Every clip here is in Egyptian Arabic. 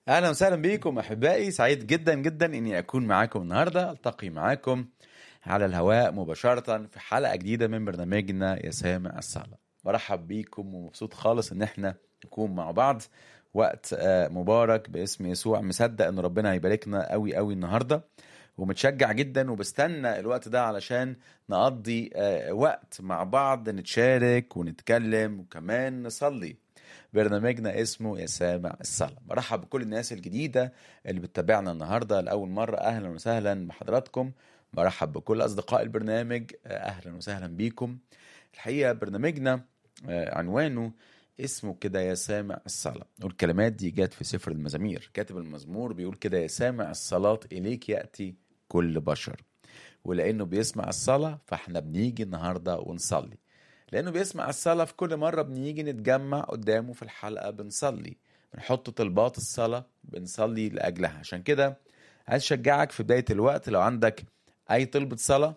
اهلا وسهلا بيكم احبائي سعيد جدا جدا اني اكون معاكم النهارده التقي معاكم على الهواء مباشره في حلقه جديده من برنامجنا يا سامع الصلاه برحب بيكم ومبسوط خالص ان احنا نكون مع بعض وقت آه، مبارك باسم يسوع مصدق ان ربنا هيباركنا قوي قوي النهارده ومتشجع جدا وبستنى الوقت ده علشان نقضي آه، وقت مع بعض نتشارك ونتكلم وكمان نصلي برنامجنا اسمه يا سامع الصلاة برحب بكل الناس الجديدة اللي بتتابعنا النهاردة لأول مرة أهلا وسهلا بحضراتكم برحب بكل أصدقاء البرنامج آه، أهلا وسهلا بيكم الحقيقة برنامجنا آه، عنوانه اسمه كده يا سامع الصلاة والكلمات دي جت في سفر المزامير كاتب المزمور بيقول كده يا سامع الصلاة إليك يأتي كل بشر ولأنه بيسمع الصلاة فاحنا بنيجي النهاردة ونصلي لأنه بيسمع الصلاة في كل مرة بنيجي نتجمع قدامه في الحلقة بنصلي بنحط طلبات الصلاة بنصلي لأجلها عشان كده عايز أشجعك في بداية الوقت لو عندك أي طلبة صلاة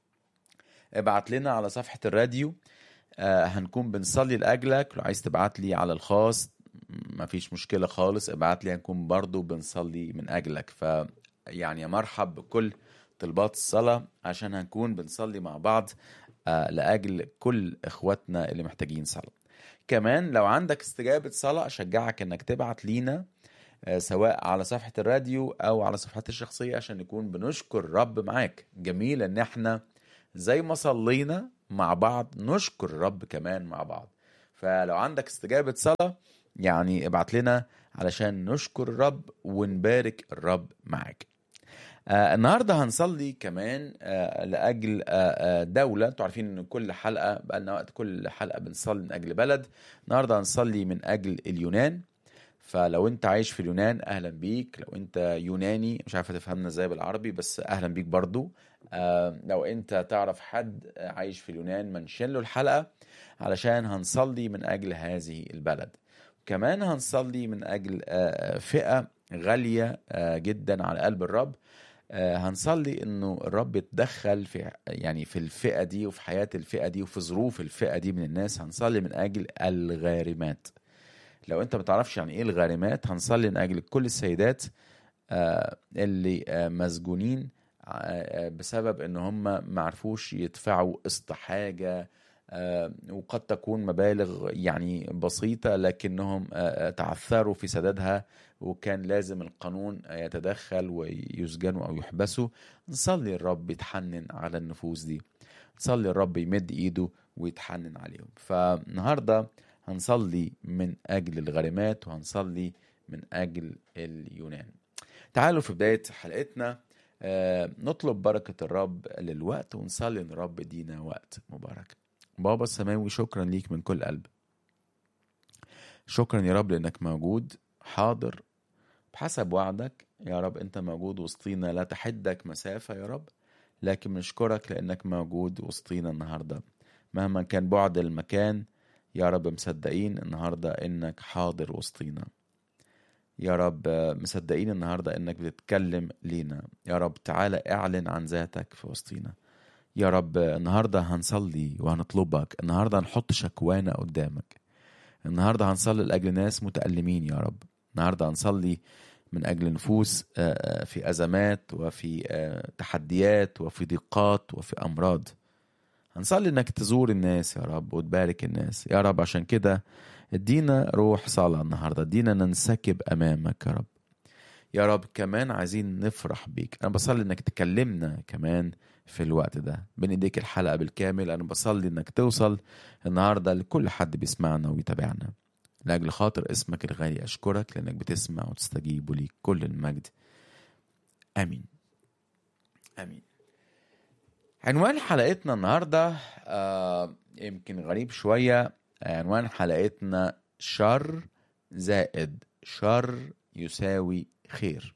ابعت لنا على صفحة الراديو آه هنكون بنصلي لأجلك لو عايز تبعت لي على الخاص مفيش مشكلة خالص ابعت لي هنكون برضو بنصلي من أجلك ف يعني يا مرحب بكل طلبات الصلاة عشان هنكون بنصلي مع بعض آه لأجل كل إخواتنا اللي محتاجين صلاة كمان لو عندك استجابة صلاة أشجعك إنك تبعت لينا آه، سواء على صفحة الراديو أو على صفحتي الشخصية عشان نكون بنشكر الرب معاك جميل إن إحنا زي ما صلينا مع بعض نشكر الرب كمان مع بعض فلو عندك استجابة صلاة يعني ابعت لنا علشان نشكر الرب ونبارك الرب معاك آه النهارده هنصلي كمان آه لاجل آه آه دوله انتوا عارفين ان كل حلقه بقى لنا وقت كل حلقه بنصلي من اجل بلد النهارده هنصلي من اجل اليونان فلو انت عايش في اليونان اهلا بيك لو انت يوناني مش عارف تفهمنا ازاي بالعربي بس اهلا بيك برضو آه لو انت تعرف حد عايش في اليونان منشن له الحلقه علشان هنصلي من اجل هذه البلد كمان هنصلي من اجل آه فئه غاليه آه جدا على قلب الرب آه، هنصلي انه الرب يتدخل في يعني في الفئه دي وفي حياه الفئه دي وفي ظروف الفئه دي من الناس هنصلي من اجل الغارمات لو انت ما تعرفش يعني ايه الغارمات هنصلي من اجل كل السيدات آه، اللي آه، مسجونين آه، بسبب ان هم ما عرفوش يدفعوا قسط حاجه آه، وقد تكون مبالغ يعني بسيطة لكنهم آه، آه، تعثروا في سدادها وكان لازم القانون يتدخل ويسجنوا أو يحبسوا نصلي الرب يتحنن على النفوس دي نصلي الرب يمد إيده ويتحنن عليهم فالنهاردة هنصلي من أجل الغريمات وهنصلي من أجل اليونان تعالوا في بداية حلقتنا آه، نطلب بركة الرب للوقت ونصلي ان الرب يدينا وقت مبارك بابا السماوي شكرا ليك من كل قلب شكرا يا رب لانك موجود حاضر بحسب وعدك يا رب انت موجود وسطينا لا تحدك مسافة يا رب لكن بنشكرك لانك موجود وسطينا النهاردة مهما كان بعد المكان يا رب مصدقين النهاردة انك حاضر وسطينا يا رب مصدقين النهاردة انك بتتكلم لينا يا رب تعالى اعلن عن ذاتك في وسطينا يا رب النهارده هنصلي وهنطلبك النهارده هنحط شكوانا قدامك النهارده هنصلي لاجل ناس متألمين يا رب النهارده هنصلي من اجل نفوس آه، آه، في ازمات وفي آه، تحديات وفي ضيقات وفي امراض هنصلي انك تزور الناس يا رب وتبارك الناس يا رب عشان كده ادينا روح صلاة النهارده ادينا ننسكب امامك يا رب يا رب كمان عايزين نفرح بيك انا بصلي انك تكلمنا كمان في الوقت ده بين ايديك الحلقه بالكامل انا بصلي انك توصل النهارده لكل حد بيسمعنا ويتابعنا لاجل خاطر اسمك الغالي اشكرك لانك بتسمع وتستجيب وليك كل المجد امين امين عنوان حلقتنا النهارده آه يمكن غريب شويه عنوان حلقتنا شر زائد شر يساوي خير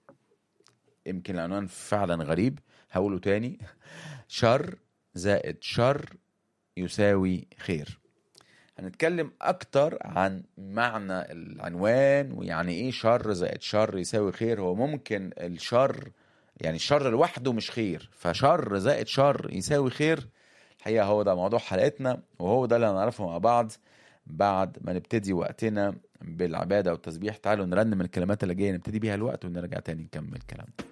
يمكن العنوان فعلا غريب هقوله تاني شر زائد شر يساوي خير هنتكلم اكتر عن معنى العنوان ويعني ايه شر زائد شر يساوي خير هو ممكن الشر يعني الشر لوحده مش خير فشر زائد شر يساوي خير الحقيقة هو ده موضوع حلقتنا وهو ده اللي هنعرفه مع بعض بعد ما نبتدي وقتنا بالعباده والتسبيح تعالوا نرنم الكلمات اللي جايه نبتدي بيها الوقت ونرجع تاني نكمل كلامنا